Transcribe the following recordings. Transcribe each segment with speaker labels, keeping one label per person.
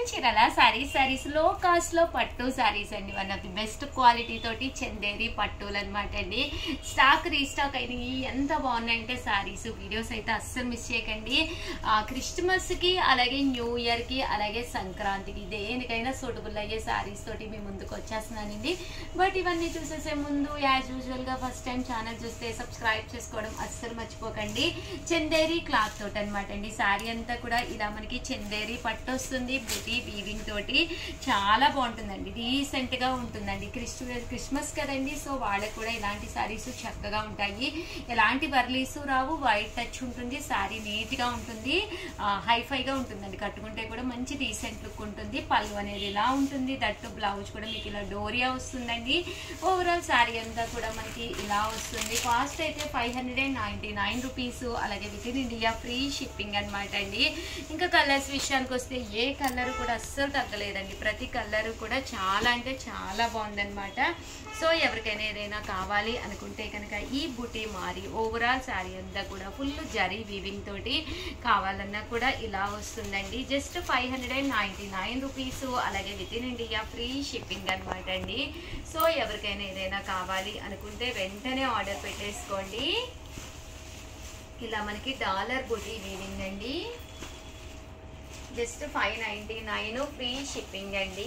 Speaker 1: channel చీరల సారీస్ సారీస్ లో cost లో పట్టు సారీస్ అండి one of the best quality తోటి చందేరి పట్టులు అనమాట అండి స్టాక్ రీస్టాక్ అయినాయి ఎంత బాగున్నాయంటే సారీస్ వీడియోస్ అయితే అస్సలు మిస్ చేయకండి ఆ, క్రిస్మస్ కి అలాగే న్యూ ఇయర్ కి అలాగే సంక్రాంతికి దేనికైనా సూటబుల్ అయ్యే సారీస్ తోటి మీ ముందుకు వచ్చేస్తున్నానండి బట్ ఇవన్నీ చూసేసే ముందు యాజ్ యూజువల్ గా ఫస్ట్ టైం ఛానల్ చూస్తే సబ్స్క్రైబ్ చేసుకోవడం అస్సలు మర్చిపోకండి చందేరి క్లాత్ తోటి అనమాట అండి సారీ అంతా కూడా ఇలా మనకి చందేరి పట్టు వస్తుంది బుటీ వీవింగ్ తోటి చాలా బాగుంటుందండి డీసెంట్ గా ఉంటుందండి క్రిస్మస్ క్రిస్మస్ కదండి సో వాళ్ళకి కూడా ఇలాంటి సారీస్ చక్కగా ఉంటాయి ఎలాంటి వర్లీస్ రావు వైట్ టచ్ ఉంటుంది సారీ నీట్ గా ఉంటుంది హైఫై గా ఉంటుందండి కట్టుకుంటే కూడా మంచి డీసెంట్ లుక్ ఉంటుంది పళ్ళు అనేది ఇలా ఉంటుంది దట్టు బ్లౌజ్ కూడా మీకు ఇలా డోరియా వస్తుందండి ఓవరాల్ సారీ అంతా కూడా మనకి ఇలా వస్తుంది కాస్ట్ అయితే five hundred and ninety nine rupees అలాగే within India free shipping అనమాట అండి ఇంకా కలర్స్ విషయానికి వస్తే ఏ కలర్ కూడా అస్సలు తగ్గలేదండి ప్రతి కలర్ కూడా చాలా అంటే చాలా బాగుందన్నమాట సో ఎవరికైనా ఏదైనా కావాలి అనుకుంటే కనుక ఈ బుటీ మారి ఓవరాల్ శారీ అంతా కూడా ఫుల్ జరీ వీవింగ్ తోటి కావాలన్నా కూడా ఇలా వస్తుందండి just five hundred and ninety nine rupees అలాగే within India free shipping అనమాట అండి సో ఎవరికైనా ఏదైనా కావాలి అనుకుంటే వెంటనే ఆర్డర్ పెట్టేసుకోండి ఇలా మనకి డాలర్ బుటీ వీవింగ్ అండి just five ninety nine free shipping అండి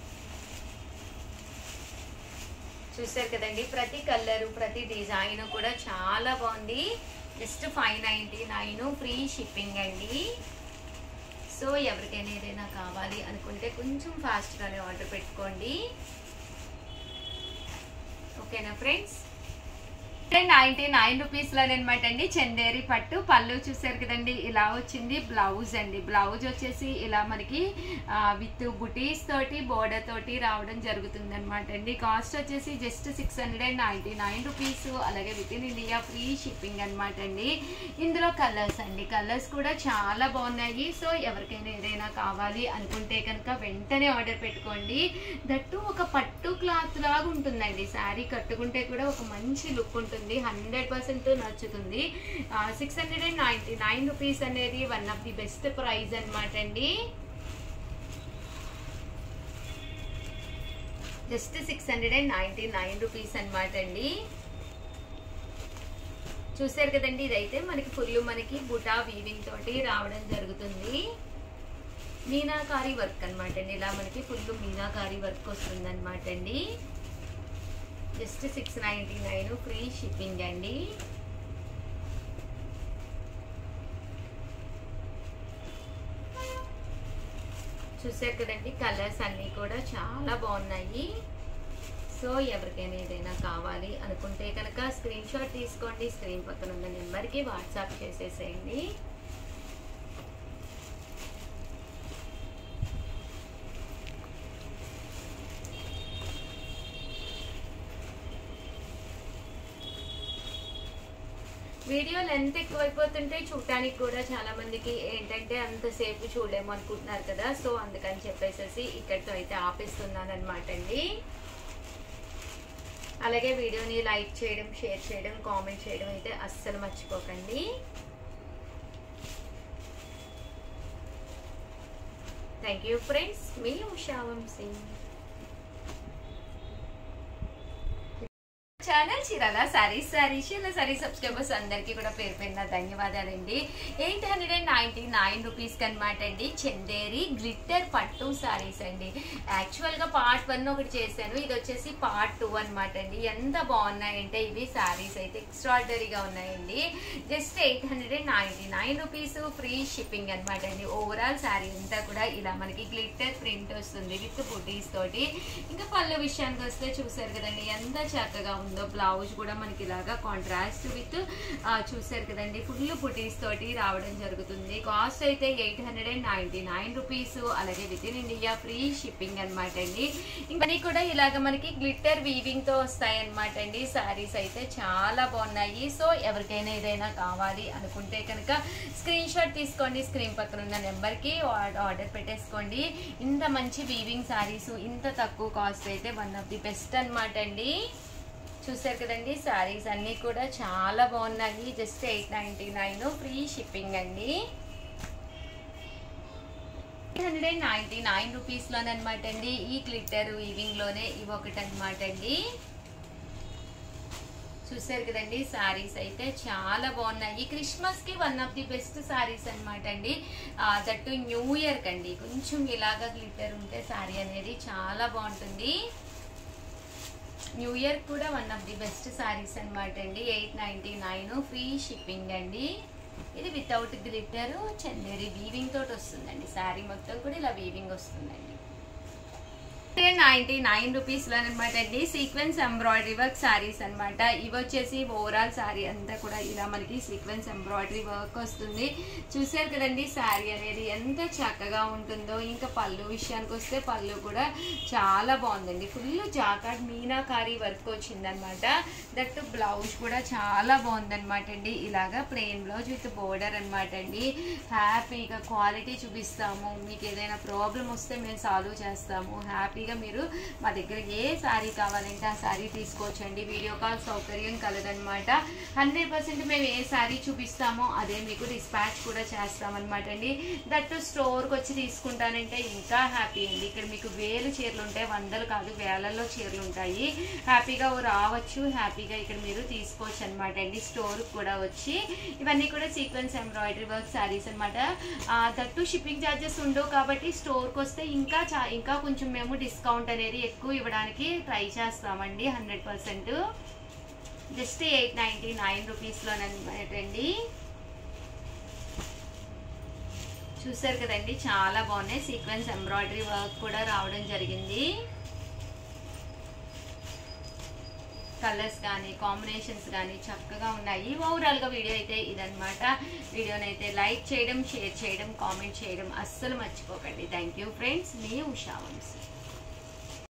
Speaker 1: చూసారు కదండి ప్రతి కలరు ప్రతి డిజైన్ కూడా చాలా బాగుంది just five ninety nine free shipping అండి సో ఎవరికైనా ఏదైనా కావాలి అనుకుంటే కొంచెం ఫాస్ట్గానే ఆర్డర్ పెట్టుకోండి ఓకేనా ఫ్రెండ్స్ నైన్టీ నైన్ రూపీస్ లోనమాట అండి చందేరి పట్టు పళ్ళు చూసారు కదండి ఇలా వచ్చింది బ్లౌజ్ అండి బ్లౌజ్ వచ్చేసి ఇలా మనకి విత్ బుటీస్ తోటి బోర్డర్ తోటి రావడం జరుగుతుంది అనమాట అండి కాస్ట్ వచ్చేసి just six hundred and ninety nine rupees అలాగే within India free shipping అనమాట అండి ఇందులో కలర్స్ అండి కలర్స్ కూడా చాలా బాగున్నాయి సో ఎవరికైనా ఏదైనా కావాలి అనుకుంటే కనుక వెంటనే ఆర్డర్ పెట్టుకోండి దట్టు ఒక పట్టు క్లాత్ లాగా ఉంటుందండి శారీ కట్టుకుంటే కూడా ఒక మంచి లుక్ ఉంటుంది హండ్రెడ్ పర్సెంట్ నచ్చుతుంది six hundred and ninety nine rupees అనేది one of the best price అనమాట అండి just six hundred and ninety nine rupees అనమాట అండి చూసారు కదండి ఇదైతే మనకి ఫుల్ మనకి బుటా వీవింగ్ తోటి రావడం జరుగుతుంది మీనాకారి వర్క్ అనమాట అండి ఇలా మనకి ఫుల్ మీనాకారి వర్క్ వస్తుంది అనమాట అండి just six ninety nine free shipping అండి చూసారు కదండి కలర్స్ అన్నీ కూడా చాలా బాగున్నాయి సో ఎవరికైనా ఏదైనా కావాలి అనుకుంటే కనుక స్క్రీన్ షాట్ తీసుకోండి స్క్రీన్ పక్కన ఉన్న నెంబర్కి వాట్సాప్ చేసేసేయండి వీడియో లెంత్ ఎక్కువైపోతుంటే చూడటానికి కూడా చాలా మందికి ఏంటంటే అంతసేపు చూడలేము అనుకుంటున్నారు కదా సో అందుకని చెప్పేసి ఇక్కడితో అయితే ఆపేస్తున్నాను అనమాట అండి అలాగే వీడియోని లైక్ చేయడం షేర్ చేయడం కామెంట్ చేయడం అయితే అస్సలు మర్చిపోకండి థ్యాంక్ యూ ఫ్రెండ్స్ మీ ఉషా వంశీ ఛానల్ చీరాల సారీస్ సారీస్ ఇలా సారీ సబ్స్క్రైబర్స్ అందరికీ కూడా పేరు పేరున ధన్యవాదాలండి eight hundred and ninety nine రూపీస్కి అనమాట అండి చందేరి గ్లిట్టర్ పట్టు సారీస్ అండి యాక్చువల్గా పార్ట్ వన్ ఒకటి చేశాను ఇది వచ్చేసి పార్ట్ టూ అనమాట అండి ఎంత బాగున్నాయంటే ఇవి సారీస్ అయితే ఎక్స్ట్రాడనరీగా ఉన్నాయండి just eight hundred and ninety nine rupees free shipping అనమాట అండి ఓవరాల్ శారీ అంతా కూడా ఇలా మనకి గ్లిట్టర్ ప్రింట్ వస్తుంది విత్ బుటీస్ తోటి ఇంకా పళ్ళు విషయానికి వస్తే చూసారు కదండి ఎంత చక్కగా ఉందో బ్లౌజ్ కూడా మనకి ఇలాగా కాంట్రాస్ట్ విత్ చూసారు కదండి ఫుల్ బుటీస్ తోటి రావడం జరుగుతుంది కాస్ట్ అయితే eight hundred and ninety nine rupees అలాగే within India free shipping అనమాట అండి ఇంకా కూడా ఇలాగ మనకి గ్లిట్టర్ వీవింగ్ తో వస్తాయి అనమాట అండి సారీస్ అయితే చాలా బాగున్నాయి సో ఎవరికైనా ఏదైనా కావాలి అనుకుంటే కనుక స్క్రీన్ షాట్ తీసుకోండి స్క్రీన్ పక్కన ఉన్న నెంబర్కి ఆర్డర్ పెట్టేసుకోండి ఇంత మంచి వీవింగ్ సారీస్ ఇంత తక్కువ కాస్ట్ అయితే వన్ ఆఫ్ ది బెస్ట్ అనమాట అండి చూసారు కదండి శారీస్ అన్నీ కూడా చాలా బాగున్నాయి just eight ninety nine free shipping అండి హండ్రెడ్ అండ్ నైన్టీ నైన్ రూపీస్లోనమాట అండి ఈ గ్లిట్టర్ వీవింగ్లోనే ఇవి ఒకటి అనమాట అండి చూసారు కదండి సారీస్ అయితే చాలా బాగున్నాయి క్రిస్మస్ కి one of the best saris అనమాట అండి దట్టు న్యూ ఇయర్ కండి కొంచెం ఇలాగా గ్లిటర్ ఉంటే సారీ అనేది చాలా బాగుంటుంది న్యూ ఇయర్ కూడా one of the best saris అనమాట అండి eight ninety nine free shipping అండి ఇది వితౌట్ గ్లిటర్ చందేరి వీవింగ్ తోటి వస్తుందండి సారీ మొత్తం కూడా ఇలా వీవింగ్ వస్తుందండి నైన్టీ నైన్ రూపీస్ లో అనమాట అండి సీక్వెన్స్ ఎంబ్రాయిడరీ వర్క్ సారీస్ అనమాట ఇవి వచ్చేసి ఓవరాల్ సారీ అంతా కూడా ఇలా మనకి సీక్వెన్స్ ఎంబ్రాయిడరీ వర్క్ వస్తుంది చూసారు కదండి సారీ అనేది ఎంత చక్కగా ఉంటుందో ఇంకా పళ్ళు విషయానికి వస్తే పళ్ళు కూడా చాలా బాగుందండి ఫుల్ జాకాట్ మీనాకారి వర్క్ వచ్చిందనమాట దట్ బ్లౌజ్ కూడా చాలా బాగుందన్నమాట అండి ఇలాగా ప్లెయిన్ బ్లౌజ్ విత్ బోర్డర్ అనమాట అండి హ్యాపీగా క్వాలిటీ చూపిస్తాము మీకు ఏదైనా ప్రాబ్లం వస్తే మేము సాల్వ్ చేస్తాము హ్యాపీగా మీరు మా దగ్గర ఏ శారీ కావాలంటే ఆ శారీ తీసుకోవచ్చండి వీడియో కాల్ సౌకర్యం కలదనమాట హండ్రెడ్ పర్సెంట్ మేము ఏ శారీ చూపిస్తామో అదే మీకు డిస్పాచ్ కూడా చేస్తామన్నమాట అండి దట్ స్టోర్కి వచ్చి తీసుకుంటానంటే ఇంకా హ్యాపీ అండి ఇక్కడ మీకు వేలు చీరలు ఉంటాయి వందలు కాదు వేలల్లో చీరలు ఉంటాయి హ్యాపీగా రావచ్చు హ్యాపీగా ఇక్కడ మీరు తీసుకోవచ్చు అనమాట అండి స్టోర్కి కూడా వచ్చి ఇవన్నీ కూడా సీక్వెన్స్ ఎంబ్రాయిడరీ వర్క్ శారీస్ అనమాట దట్టు షిప్పింగ్ ఛార్జెస్ ఉండవు కాబట్టి స్టోర్కి వస్తే ఇంకా చా ఇంకా కొంచెం మేము డిస్కౌంట్ అనేది ఎక్కువ ఇవ్వడానికి ట్రై చేస్తామండి hundred percent just eight ninety nine రూపీస్లోనమాట అండి చూసారు కదండి చాలా బాగున్నాయి సీక్వెన్స్ ఎంబ్రాయిడరీ వర్క్ కూడా రావడం జరిగింది కలర్స్ కానీ కాంబినేషన్స్ కానీ చక్కగా ఉన్నాయి ఓవరాల్గా వీడియో అయితే ఇదనమాట వీడియోని అయితే లైక్ చేయడం షేర్ చేయడం కామెంట్ చేయడం అస్సలు మర్చిపోకండి థ్యాంక్ యూ ఫ్రెండ్స్ మీ ఉషా వంశీ